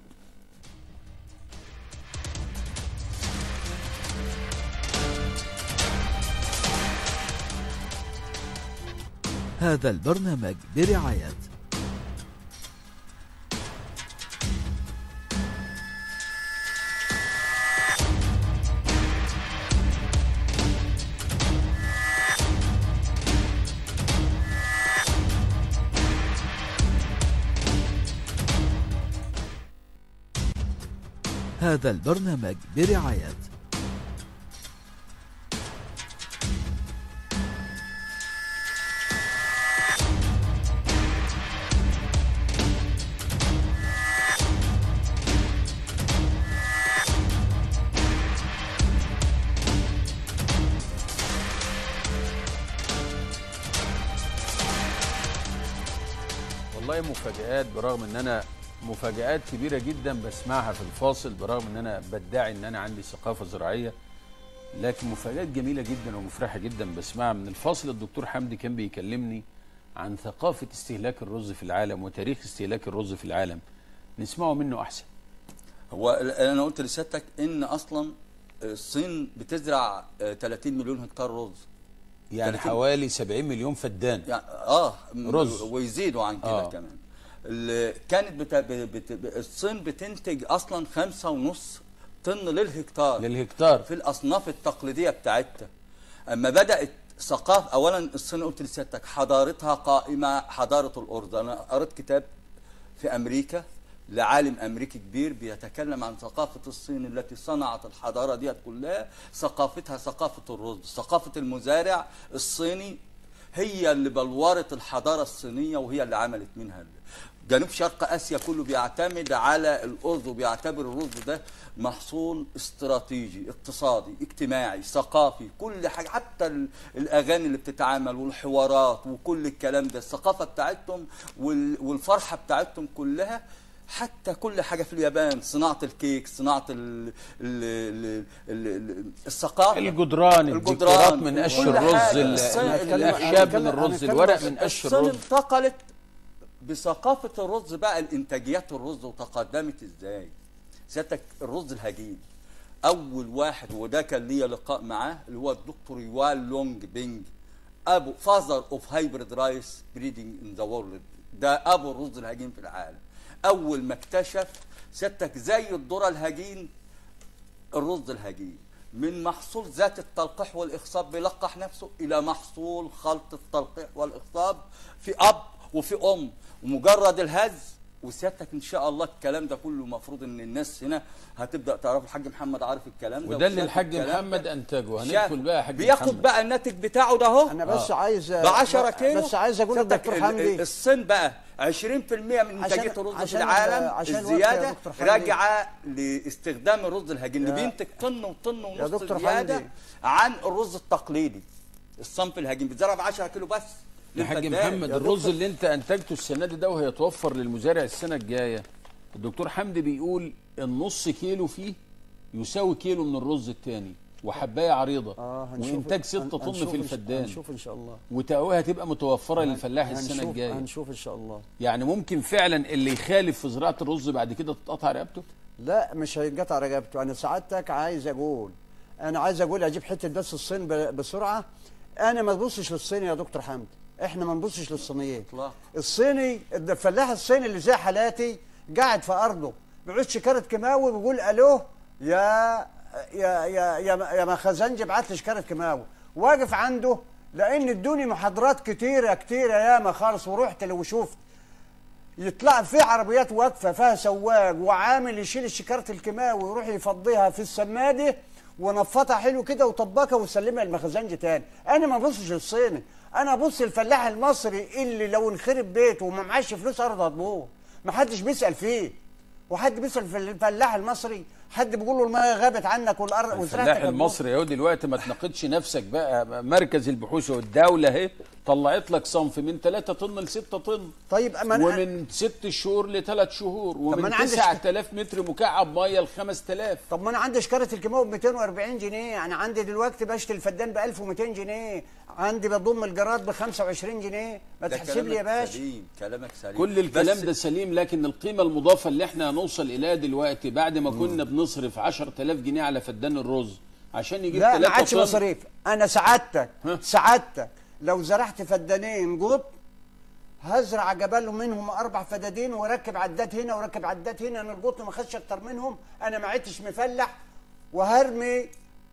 هذا البرنامج برعاية هذا البرنامج برعاية والله مفاجآت برغم ان انا مفاجآت كبيرة جدا بسمعها في الفاصل برغم ان انا بدعي ان انا عندي ثقافة زراعية لكن مفاجآت جميلة جدا ومفرحة جدا بسمعها من الفاصل الدكتور حمدي كان بيكلمني عن ثقافة استهلاك الرز في العالم وتاريخ استهلاك الرز في العالم نسمعه منه احسن هو انا قلت لسيادتك ان اصلا الصين بتزرع آه، 30 مليون هكتار رز يعني 30 حوالي 70 مليون فدان يعني اه م- رز. ويزيدوا عن كده آه. آه. كمان ال- كانت بت... بت... بت... الصين بتنتج اصلا خمسة ونص طن للهكتار للهكتار في الاصناف التقليديه بتاعتها اما بدات ثقافه اولا الصين قلت لسيادتك حضارتها قائمه حضاره الارز انا قريت كتاب في امريكا لعالم امريكي كبير بيتكلم عن ثقافه الصين التي صنعت الحضاره ديت كلها ثقافتها ثقافه الرز ثقافه المزارع الصيني هي اللي بلورت الحضاره الصينيه وهي اللي عملت منها ال- جنوب شرق اسيا كله بيعتمد على الارز وبيعتبر الرز ده محصول استراتيجي اقتصادي اجتماعي ثقافي كل حاجه حتى ال- الاغاني اللي بتتعمل والحوارات وكل الكلام ده الثقافه بتاعتهم وال- والفرحه بتاعتهم كلها حتى كل حاجه في اليابان صناعه الكيك صناعه ال ال ال ال ال الثقافه الجدران الديكورات من قش كل الرز حاجة. ال- الصين- الاخشاب أنا من أتكلم- الرز أنا الورق أتكلم من قش الصين الرز انتقلت بثقافة الرز بقى الإنتاجيات الرز وتقدمت إزاي سيادتك الرز الهجين أول واحد وده كان ليا لقاء معاه اللي هو الدكتور يوال لونج بينج أبو فازر أوف هايبريد رايس بريدنج إن ذا وورلد ده أبو الرز الهجين في العالم أول ما اكتشف سيادتك زي الذرة الهجين الرز الهجين من محصول ذات التلقيح والإخصاب بيلقح نفسه إلى محصول خلط التلقيح والإخصاب في أب وفي أم ومجرد الهز وسيادتك ان شاء الله الكلام ده كله المفروض ان الناس هنا هتبدا تعرف الحاج محمد عارف الكلام ده وده اللي وشاف الحاج الكلام ده. محمد انتجه شاف. هندخل بقى يا حاج بياخد محمد بقى الناتج بتاعه ده اهو انا بس عايز ب 10 كيلو بس عايز اقول سيادتك للدكتور ال- حمدي الصين بقى 20% من عشان- انتاجيه الرز في عشان ال- العالم عشان الوقت الزياده يا دكتور حمدي. راجعه لاستخدام الرز الهجين اللي يا- بينتج طن وطن ونص دكتور زياده حمدي. عن الرز التقليدي الصنف الهجين بيتزرع ب 10 كيلو بس يا حاج للفدان. محمد يا الرز دكتور. اللي انت انتجته السنه دي ده وهيتوفر للمزارع السنه الجايه الدكتور حمدي بيقول النص كيلو فيه يساوي كيلو من الرز التاني وحبايه عريضه اه هنشوف وانتاج 6 هن- طن هنشوف في إن شاء- الفدان هنشوف ان شاء الله وتقويها هتبقى متوفره للفلاح السنه هنشوف- الجايه هنشوف ان شاء الله يعني ممكن فعلا اللي يخالف في زراعه الرز بعد كده تتقطع رقبته لا مش هينقطع رقبته انا سعادتك عايز اقول انا عايز اقول اجيب حته بس الصين ب- بسرعه انا ما تبصش للصيني يا دكتور حمد احنا ما نبصش للصينيين إطلاق. الصيني الفلاح الصيني اللي زي حالاتي قاعد في ارضه بيعوز شكاره كيماوي بيقول الو يا يا يا يا, يا مخزنجي ابعت لي شكاره كيماوي واقف عنده لان ادوني محاضرات كتيره كتيره ياما خالص ورحت لو شفت يطلع في عربيات واقفه فيها سواق وعامل يشيل الشكاره الكيماوي ويروح يفضيها في السماده ونفطها حلو كده وطبقها ويسلمها المخزنجي تاني انا ما ببصش للصيني انا ابص الفلاح المصري اللي لو انخرب بيته وما معاش فلوس ارض هتبوظ ما حدش بيسال فيه وحد بيسال في الفلاح المصري حد بيقول له الميه غابت عنك والارض الفلاح المصري اهو دلوقتي ما تناقضش نفسك بقى مركز البحوث والدوله اهي طلعت لك صنف من 3 طن ل 6 طن طيب أما أنا- ومن 6 شهور لثلاث شهور ما ومن أنا عندي 9000 متر مكعب ميه ل 5000 طب ما انا عندي شكاره الكيماوي ب 240 جنيه انا عندي دلوقتي بشتري الفدان ب 1200 جنيه عندي بضم الجراد ب 25 جنيه ما ده تحسب لي يا كلامك باشا سليم كلامك سليم كل الكلام بس ده سليم لكن القيمة المضافة اللي احنا هنوصل إليها دلوقتي بعد ما كنا بنصرف 10000 جنيه على فدان الرز عشان يجيب لا ما 3 عادش طن مصاريف انا سعادتك ها؟ سعادتك لو زرعت فدانين جوط هزرع جبل منهم اربع فدادين واركب عدات هنا واركب عدات هنا انا القطن ما خدش اكتر منهم انا ما عدتش مفلح وهرمي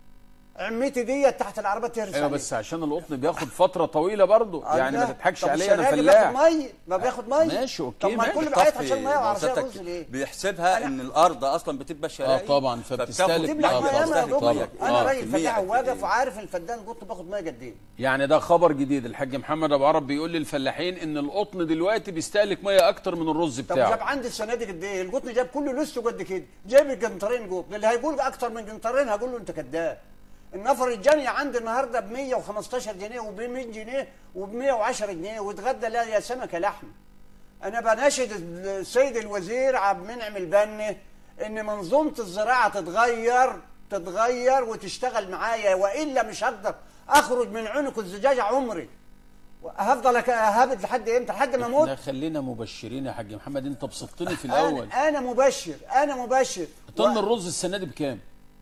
عمتي ديت تحت العربيه تهرس ايوه عليها. بس عشان القطن بياخد فترة طويلة برضه يعني ما الله. تضحكش طب عليا انا الشناجي فلاح بياخد ميه ما بياخد ميه ماشي، أوكي، طب ما ماشي. الكل بيعيط بتطفي عشان ميه وعربيه مساتك رز ليه؟ بيحسبها ان الارض اصلا بتبقى شرايين طبعاً، فبتستهلك بجيب لا، لك ميه طبعاً. ياما يا دكتور طبعاً. انا آه، راجل كمية فلاح قد وواقف إيه؟ وعارف الفدان القط باخد ميه قد ايه يعني ده خبر جديد الحاج محمد ابو عرب بيقول للفلاحين ان القطن دلوقتي بيستهلك ميه اكتر من الرز طب جاب بتاعه عندي السنه دي قد ايه؟ القطن جاب كله لسه قد كده، جايب جنطرين قطن، اللي هيقول اكتر من جنطرين هقول له انت كذاب. النفر الجني عندي النهارده ب 115 جنيه وب 100 جنيه وب 110 جنيه واتغدى لا يا سمكه لحم. انا بناشد السيد الوزير عبد المنعم البني ان منظومه الزراعه تتغير تتغير وتشتغل معايا والا مش هقدر اخرج من عنق الزجاجه عمري. هفضل أك- هابط لحد امتى؟ لحد ما اموت؟ احنا خلينا مبشرين يا حاج محمد انت بسطتني في الاول انا انا مبشر انا مبشر طن الرز السنه دي بكام؟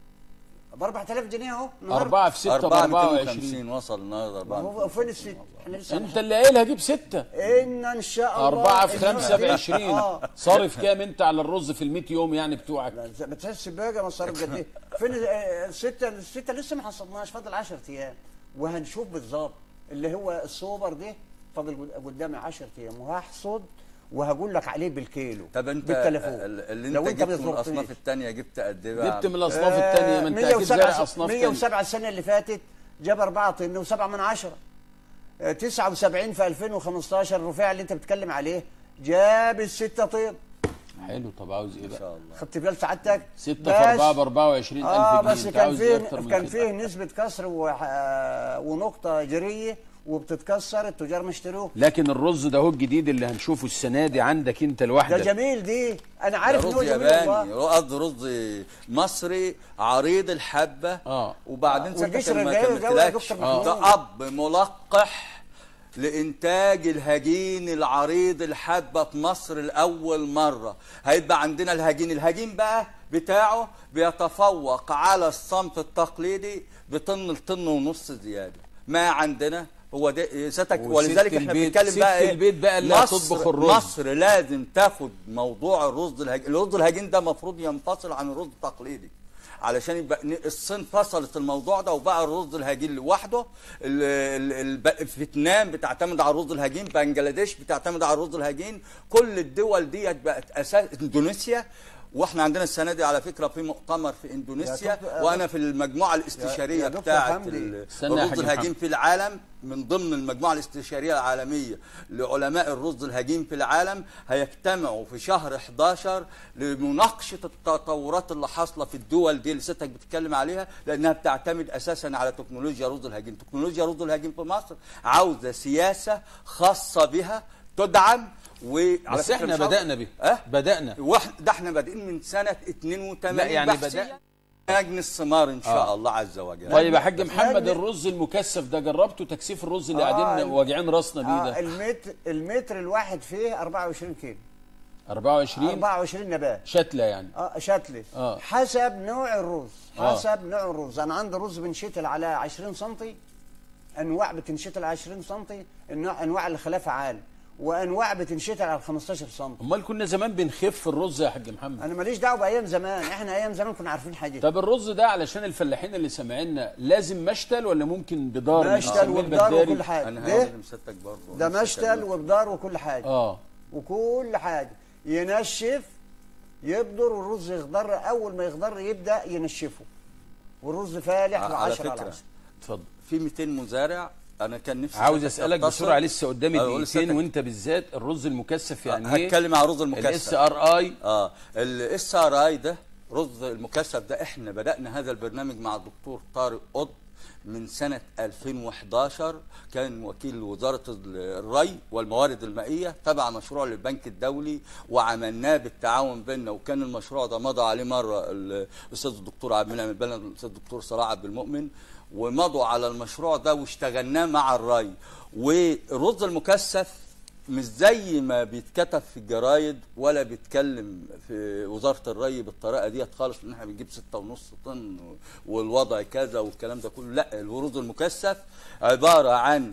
ب 4000 جنيه اهو النهاردة. أربعة في ستة ب 4 24 250 وصل النهارده ما 4 هو فين الست؟ احنا لسه أنت اللي قايل هجيب ستة ان ان شاء الله أربعة في إن خمسة دي- بعشرين اه صارف كام أنت على الرز في المية يوم يعني بتوعك؟ لا، بتحس بقى مصاريف قد ايه؟ فين آه، الستة الستة لسه ما حصلناش فاضل 10 ايام وهنشوف بالظبط اللي هو السوبر ده فاضل قد- قدامي 10 ايام وهحصد وهقول لك عليه بالكيلو طب انت بالتليفون ال- اللي لو انت جبت من بتزورنيش. الاصناف الثانيه جبت قد ايه بقى؟ جبت من الأصناف التانية ما أنت أكيد زارع أصناف تانية 107 السنة اللي فاتت جاب 4 طن و7 من عشرة آه، 79 في 2015 الرفيع اللي انت بتتكلم عليه جاب الستة طن حلو طب عاوز إيه ان بقى؟ شاء الله خدت بال سعادتك ستة بس- في أربعة ب 24000 جنيه اه بس أنت كان عاوز إيه فيه أكتر من كان كده؟ فيه نسبة كسر وح- آه، ونقطة جرية وبتتكسر التجار ما اشتروه لكن الرز ده هو الجديد اللي هنشوفه السنة دي عندك أنت ده لوحدك جميل دي انا ده عارف ان رز هو جميل ياباني والله قصد رز مصري عريض الحبه آه. وبعدين آه، ساعتها والقشر ما الجاي والجو يا كملتلكش دكتور محمود. ده اب ملقح لانتاج الهجين العريض الحبه في مصر لاول مره هيبقى عندنا الهجين الهجين بقى بتاعه بيتفوق على الصنف التقليدي بطن لطن ونص زياده ما عندنا هو ده ستك وست ولذلك احنا البيت- بنتكلم ست بقى ايه البيت بقى اللي مصر- هتطبخ الرز. مصر لازم تاخد موضوع الرز الهجين الرز الهجين ده المفروض ينفصل عن الرز التقليدي علشان يبقى ن- الصين فصلت الموضوع ده وبقى الرز الهجين لوحده ال- ال- ال- فيتنام بتعتمد على الرز الهجين بنجلاديش بتعتمد على الرز الهجين كل الدول ديت بقت اساس اندونيسيا واحنا عندنا السنه دي على فكره في مؤتمر في اندونيسيا يا دكتور- وانا في المجموعه الاستشاريه يا دكتور بتاعه حمدي. ال- استنى يا الرز حاج الهجين محمد. في العالم من ضمن المجموعة الاستشارية العالمية لعلماء الرز الهجين في العالم هيجتمعوا في شهر 11 لمناقشة التطورات اللي حاصلة في الدول دي اللي ستك بتتكلم عليها لأنها بتعتمد أساسا على تكنولوجيا رز الهجين تكنولوجيا رز الهجين في مصر عاوزة سياسة خاصة بها تدعم وعلى بس فكرة احنا مش عاوز- بدأنا به أه؟ بدأنا واحنا ده احنا بادئين من سنة 82 لا يعني بحثياً. بدأ- نجني الثمار إن شاء آه. الله عز وجل طيب يا حاج بس محمد لأن- الرز المكثف ده جربته تكثيف الرز اللي آه، قاعدين واجعين راسنا بيه آه ده المتر المتر الواحد فيه 24 كيلو 24 24 نبات شتله يعني اه شتلة آه. حسب نوع الرز آه. حسب نوع الرز انا عندي رز بنشتل على 20 سم انواع بتنشتل على 20 سم النوع انواع اللي خلافها عالي وانواع بتنشتل على 15 سم امال كنا زمان بنخف الرز يا حاج محمد انا ماليش دعوه بايام زمان احنا ايام زمان كنا عارفين حاجه طب الرز ده علشان الفلاحين اللي سامعينا لازم مشتل ولا ممكن بدار مشتل بنسميه وبدار البداري؟ وكل حاجه انا ده هقول لمسيادتك برضه ده نفس مشتل الكلام. وبدار وكل حاجه اه وكل حاجه ينشف يبدر والرز يخضر اول ما يخضر يبدا ينشفه والرز فالح على و10 على فكره 10 اتفضل في 200 مزارع انا كان نفسي عاوز سيادتك اسالك تتصل. بسرعه لسه قدامي أقول دقيقتين لسيادتك- وانت بالذات الرز المكثف يعني ايه هتكلم عن رز الاس المكثف ار اي اه الاس ار اي ده رز المكثف ده احنا بدانا هذا البرنامج مع الدكتور طارق قط من سنة 2011 كان وكيل وزارة الري والموارد المائية تبع مشروع للبنك الدولي وعملناه بالتعاون بيننا وكان المشروع ده مضى عليه مرة الأستاذ الدكتور عبد المنعم البنا الأستاذ الدكتور صلاح عبد المؤمن ومضوا على المشروع ده واشتغلناه مع الري والرز المكثف مش زي ما بيتكتب في الجرايد ولا بيتكلم في وزاره الري بالطريقه ديت خالص ان احنا بنجيب ستة ونص طن والوضع كذا والكلام ده كله لا الرز المكثف عباره عن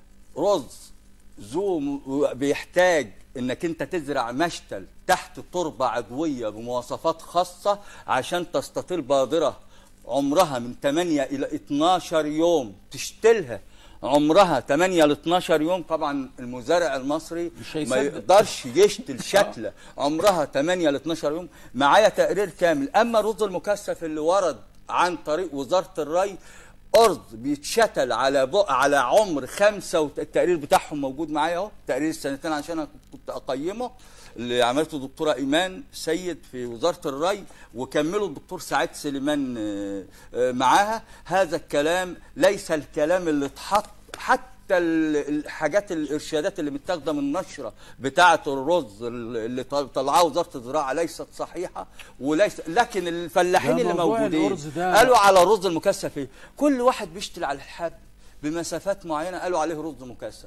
رز ذو م- بيحتاج انك انت تزرع مشتل تحت تربه عضويه بمواصفات خاصه عشان تستطيل بادره عمرها من 8 الى 12 يوم تشتلها عمرها 8 ل 12 يوم طبعا المزارع المصري مش ما هيصدق. يقدرش يشتل شتله عمرها 8 ل 12 يوم معايا تقرير كامل اما الرز المكثف اللي ورد عن طريق وزاره الري ارز بيتشتل على بق على عمر خمسه وت... التقرير بتاعهم موجود معايا اهو تقرير السنتين عشان انا كنت اقيمه اللي عملته دكتوره ايمان سيد في وزاره الري وكمله الدكتور سعيد سليمان آه، آه، معاها هذا الكلام ليس الكلام اللي اتحط حتى ال- الحاجات الارشادات اللي متاخده من النشره بتاعه الرز اللي طل- طلعها وزاره الزراعه ليست صحيحه وليس لكن الفلاحين ده اللي موضوع موجودين الأرز ده- قالوا على الرز المكثف ايه كل واحد بيشتل على الحب بمسافات معينه قالوا عليه رز مكثف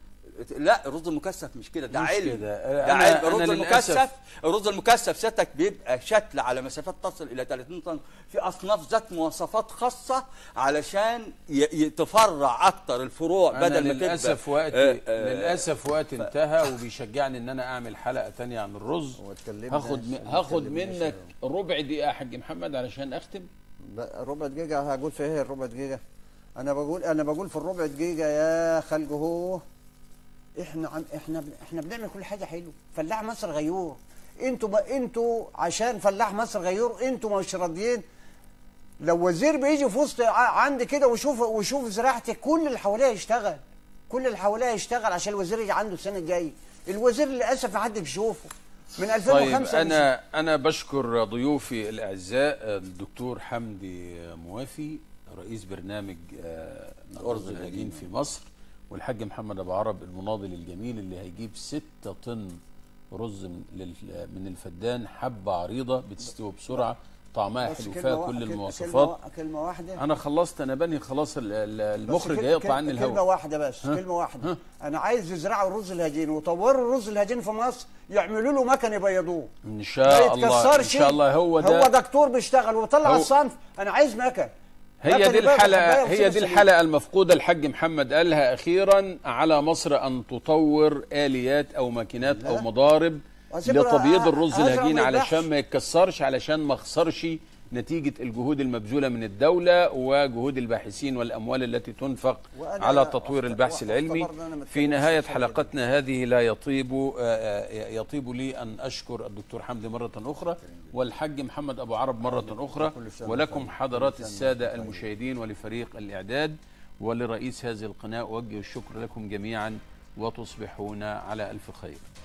لا الرز المكثف مش كده ده مش علم كده. ده أنا- علم أنا الرز للأسف- المكثف الرز المكثف سيادتك بيبقى شتل على مسافات تصل الى 30 طن في اصناف ذات مواصفات خاصه علشان ي- ي- تفرع اكتر الفروع انا بدل ما تبقى للاسف وقت آه، آه، للاسف وقت انتهى وبيشجعني ان انا اعمل حلقه تانية عن الرز واتكلمنا- هاخد م- هاخد اتكلمناش منك ربع دقيقه يا حاج محمد علشان اختم لا ربع دقيقة هقول في ايه الربع دقيقة؟ أنا بقول أنا بقول في الربع دقيقة يا خلق هو إحنا عم إحنا بن- إحنا بنعمل كل حاجة حلو، فلاح مصر غيور، أنتوا ب... أنتوا عشان فلاح مصر غيور أنتوا مش راضيين لو وزير بيجي في وسط ع- عندي كده ويشوف ويشوف زراعتي كل اللي حواليها يشتغل، كل اللي حواليها يشتغل عشان الوزير يجي عنده السنة الجاية، الوزير للأسف ما حد بيشوفه من 2005 طيب انا انا بشكر ضيوفي الاعزاء الدكتور حمدي موافي رئيس برنامج آه، الارز الهجين في مصر والحاج محمد ابو عرب المناضل الجميل اللي هيجيب 6 طن رز من لل- من الفدان حبه عريضه بتستوي بسرعه طعمها بس حلو كلمة فيها وا- كل كلمة- المواصفات كلمة, كلمة واحدة انا خلصت انا بنهي خلاص ال- ال- بس المخرج كل- هيقطع كل- عني كلمة الهواء واحدة بس كلمة واحدة أنا عايز يزرعوا الرز الهجين ويطوروا الرز الهجين في مصر يعملوا له مكن يبيضوه ان ما شاء الله ان يتكسرش شاء الله هو ده هو دكتور بيشتغل وطلع هو- الصنف أنا عايز مكن هي مكن دي يبيض الحلقة الحباية هي ويسيب دي السليم. الحلقة المفقودة الحاج محمد قالها أخيرا على مصر أن تطور آليات أو ماكينات أو لا. مضارب وأسيب لتبييض له- الرز أزرع الهجين وما علشان يذبحش. ما يتكسرش علشان ما خسرش نتيجة الجهود المبذولة من الدولة وجهود الباحثين والأموال التي تنفق وأنا على تطوير أخت- البحث العلمي أختبر إن أنا في متكلم نهاية في الحاجة دي. حلقتنا هذه لا يطيب آه، آه، يطيب لي أن أشكر الدكتور حمدي مرة أخرى والحاج محمد أبو عرب مرة أخرى ولكم حضرات السادة المشاهدين ولفريق الإعداد ولرئيس هذه القناة أوجه الشكر لكم جميعا وتصبحون على ألف خير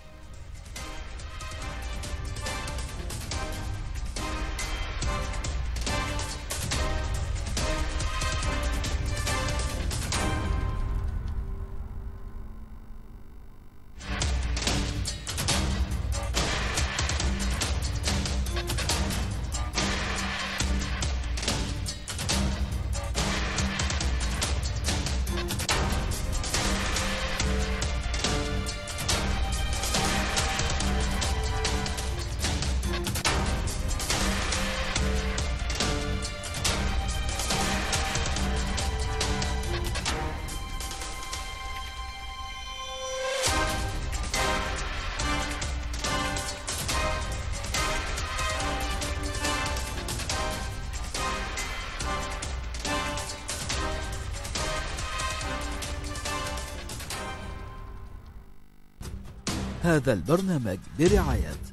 هذا البرنامج برعاية